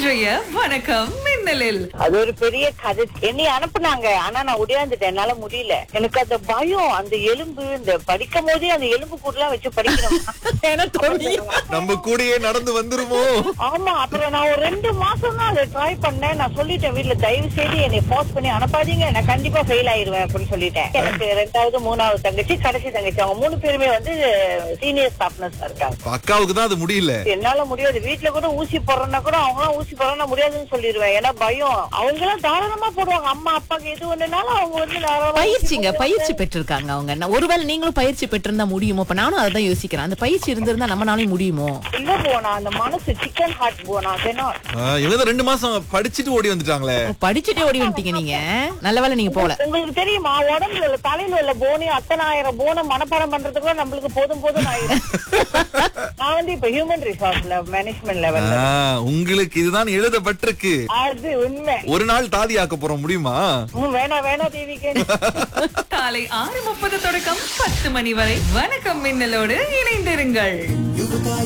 இன்றைய வணக்கம் மின்னலில் அது ஒரு பெரிய கதை என்னை அனுப்புனாங்க ஆனா நான் உடையாந்துட்டேன் என்னால முடியல எனக்கு அந்த பயம் அந்த எலும்பு இந்த படிக்கும் போதே அந்த எலும்பு கூடலாம் வச்சு படிக்கணும் நம்ம கூடயே நடந்து வந்துருமோ ஆமா அப்புறம் நான் ஒரு ரெண்டு மாசம் தான் அதை ட்ரை பண்ணேன் நான் சொல்லிட்டேன் வீட்ல தயவு செய்து என்னை ஃபோர்ஸ் பண்ணி அனுப்பாதீங்க நான் கண்டிப்பா ஃபெயில் ஆயிருவேன் அப்படின்னு சொல்லிட்டேன் எனக்கு ரெண்டாவது மூணாவது தங்கச்சி கடைசி தங்கச்சி அவங்க மூணு பேருமே வந்து சீனியர் ஸ்டாஃப்னஸ் இருக்காங்க இப்ப அக்காவுக்கு தான் அது முடியல என்னால முடியாது வீட்ல கூட ஊசி போடுறேன்னா கூட அவங்க எல்லாம் ஊசி போடுறா முடியாதுன்னு சொல்லிடுவேன் ஏன்னா பயம் அவங்க எல்லாம் தாராளமா போடுவாங்க அம்மா அப்பாக்கு எது ஒண்ணுனாலும் அவங்க வந்து தாராளமா ஊசி பயிற்சிங்க போடுவாங்க. பயிற்சி பெற்றிருக்காங்க அவங்க நான் ஒருவேளை நீங்களும் பயிற்சி பெற்றிருந்தா முடியுமோ இப்ப நானும் அதான் யோசிக்கிறேன் அந்த பயிற்சி இருந்திருந்தா நம்மனாலையும் முடியுமோ இல்ல போனா அந்த மனசு சிக்கன் ஹார்ட் போனா அதனா ஆ, இவங்க தான் ரெண்டு மாசம் படிச்சுட்டு ஓடி வந்துட்டாங்களே ஓ, படிச்சுட்டே ஓடி வந்துட்டீங்க நீங்க நல்ல வேளை நீங்க போல உங்களுக்கு தெரியுமா உடம்புல உள்ள தலையில உள்ள போனி அத்தனை ஆயிரம் போனை மனப்பாடம் பண்றதுக்கு நம்மளுக்கு போதும் போதும் ஆயிரும் நான் வந்து இப்ப ஹியூமன் ரிசோர்ஸ்ல மேனேஜ்மெண்ட் லெவல்ல ஆ, உங்களுக்கு இதுதான் எழுதப்பட்டிருக்கு அது உண்மை ஒரு நாள் தாதி ஆக்க போறோம் முடியுமா ம், வேணாம் வேணாம் தேவிக்கு காலை ஆறு முப்பது தொடக்கம் பத்து மணி வரை வணக்கம் மின்னலோடு இணைந்திருங்கள்